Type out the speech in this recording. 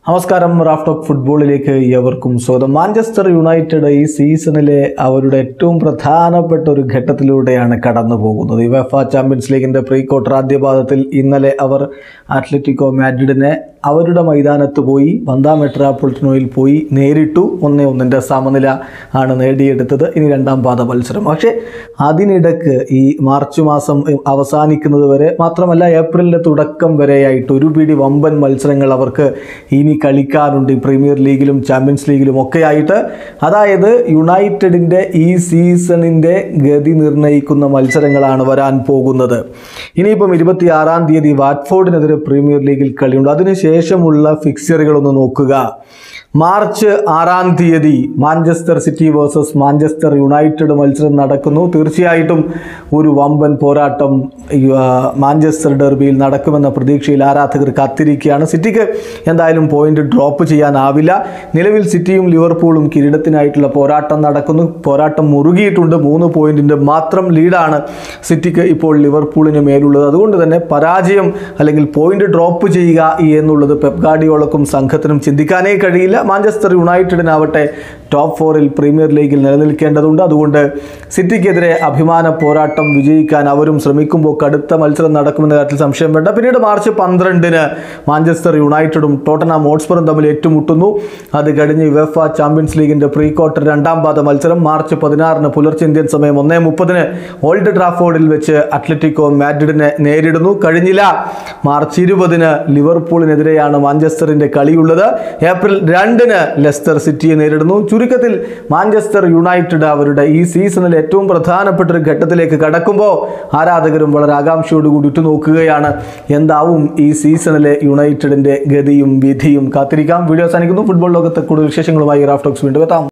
നമസ്കാരം റാഫ്റ്റോക്ക് ഫുട്ബോളിലേക്ക് ഏവർക്കും സ്വാഗതം മാഞ്ചസ്റ്റർ യുണൈറ്റഡ് ഈ സീസണിലെ അവരുടെ ഏറ്റവും പ്രധാനപ്പെട്ട ഒരു ഘട്ടത്തിലൂടെയാണ് കടന്നു പോകുന്നത് യുവഫ ചാമ്പ്യൻസ് ലീഗിൻ്റെ പ്രീ ക്വാർട്ടർ ആദ്യ പാദത്തിൽ ഇന്നലെ അവർ അത്ലറ്റിക്കോ മാഡ്രിഡിനെ അവരുടെ മൈതാനത്ത് പോയി വന്ദാ മെട്രാപ്പൊളിറ്റനോയിൽ പോയി നേരിട്ടു ഒന്നേ ഒന്നിൻ്റെ സമനില ആണ് നേടിയെടുത്തത് ഇനി രണ്ടാം പാദ മത്സരം പക്ഷേ അതിനിടക്ക് ഈ മാർച്ച് മാസം അവസാനിക്കുന്നത് വരെ മാത്രമല്ല ഏപ്രിലിൻ്റെ തുടക്കം വരെയായിട്ട് ഒരു പിടി വമ്പൻ മത്സരങ്ങൾ അവർക്ക് ഇനി കളിക്കാനുണ്ട് ഈ പ്രീമിയർ ലീഗിലും ചാമ്പ്യൻസ് ലീഗിലും ഒക്കെ ആയിട്ട് അതായത് യുണൈറ്റഡിൻ്റെ ഈ സീസണിൻ്റെ ഗതി നിർണ്ണയിക്കുന്ന മത്സരങ്ങളാണ് വരാൻ പോകുന്നത് ഇനിയിപ്പം ഇരുപത്തി ആറാം തീയതി വാറ്റ്ഫോർഡിനെതിരെ പ്രീമിയർ ലീഗിൽ കളിയുണ്ട് അതിനുശേഷമുള്ള ഫിക്സറുകളൊന്ന് നോക്കുക മാർച്ച് ആറാം തീയതി Manchester City versus Manchester United മത്സരം നടക്കുന്നു തീർച്ചയായിട്ടും ഒരു വമ്പൻ പോരാട്ടം ഈ, ആ, മാഞ്ചസ്റ്റർ ഡെർബിയിൽ നടക്കുമെന്ന പ്രതീക്ഷയിൽ ആരാധകർ കാത്തിരിക്കുകയാണ് സിറ്റിക്ക് എന്തായാലും പോയിന്റ് ഡ്രോപ്പ് ചെയ്യാനാവില്ല നിലവിൽ സിറ്റിയും ലിവർപൂളും കിരീടത്തിനായിട്ടുള്ള പോരാട്ടം നടക്കുന്നു പോരാട്ടം മുറുകിയിട്ടുണ്ട് മൂന്ന് പോയിന്റിൻ്റെ മാത്രം ലീഡാണ് സിറ്റിക്ക് ഇപ്പോൾ ലിവർപൂളിന് മേലുള്ളത് അതുകൊണ്ട് തന്നെ പരാജയം അല്ലെങ്കിൽ പോയിന്റ് ഡ്രോപ്പ് ചെയ്യുക എന്നുള്ളത് പെപ് ഗാർഡിയോളക്കും സംഘത്തിനും ചിന്തിക്കാനേ കഴിയില്ല മാഞ്ചസ്റ്റർ യുണൈറ്റഡിനാവട്ടെ ടോപ്പ് ഫോറിൽ പ്രീമിയർ ലീഗിൽ നിലനിൽക്കേണ്ടതുണ്ട് അതുകൊണ്ട് സിറ്റിക്കെതിരെ അഭിമാന പോരാട്ടം വിജയിക്കാൻ അവരും ശ്രമിക്കുമ്പോൾ കടുത്ത മത്സരം നടക്കുമെന്ന കാര്യത്തിൽ സംശയം വേണ്ട പിന്നീട് മാർച്ച് പന്ത്രണ്ടിന് മാഞ്ചസ്റ്റർ യുണൈറ്റഡും ടോട്ടനാം ഹോട്ട്സ്പറും തമ്മിൽ ഏറ്റുമുട്ടുന്നു അത് കഴിഞ്ഞ് യുവഫ ചാമ്പ്യൻസ് ലീഗിന്റെ പ്രീ ക്വാർട്ടർ രണ്ടാം പാദ മത്സരം മാർച്ച് പതിനാറിന് പുലർച്ചെ ഇന്ത്യൻ സമയം ഒന്നേ മുപ്പതിന് ഓൾഡ് ട്രാഫോർഡിൽ വെച്ച് അത്ലറ്റിക്കോ മാഡ്രിഡിനെ നേരിടുന്നു കഴിഞ്ഞില്ല മാർച്ച് ഇരുപതിന് ലിവർപൂളിനെതിരെയാണ് മാഞ്ചസ്റ്ററിന്റെ കളിയുള്ളത് ഏപ്രിൽ രണ്ടിന് ലെസ്റ്റർ സിറ്റിയെ നേരിടുന്നു ചുരുക്കത്തിൽ മാഞ്ചസ്റ്റർ യുണൈറ്റഡ് അവരുടെ ഈ സീസണിൽ ഏറ്റവും പ്രധാനപ്പെട്ട ഒരു ഘട്ടത്തിലേക്ക് കടക്കുമ്പോൾ ആരാധകരും വളരെ ആകാംക്ഷയോടുകൂടി ഉറ്റുനോക്കുകയാണ് എന്താവും ഈ സീസണിലെ യുണൈറ്റഡിന്റെ ഗതിയും വിധിയും കാത്തിരിക്കാം വീഡിയോ അവസാനിക്കുന്നു ഫുട്ബോൾ ലോകത്തെ കൂടുതൽ വിശേഷങ്ങളുമായി റാഫ്റ്റോക്സ് വീണ്ടും എത്താം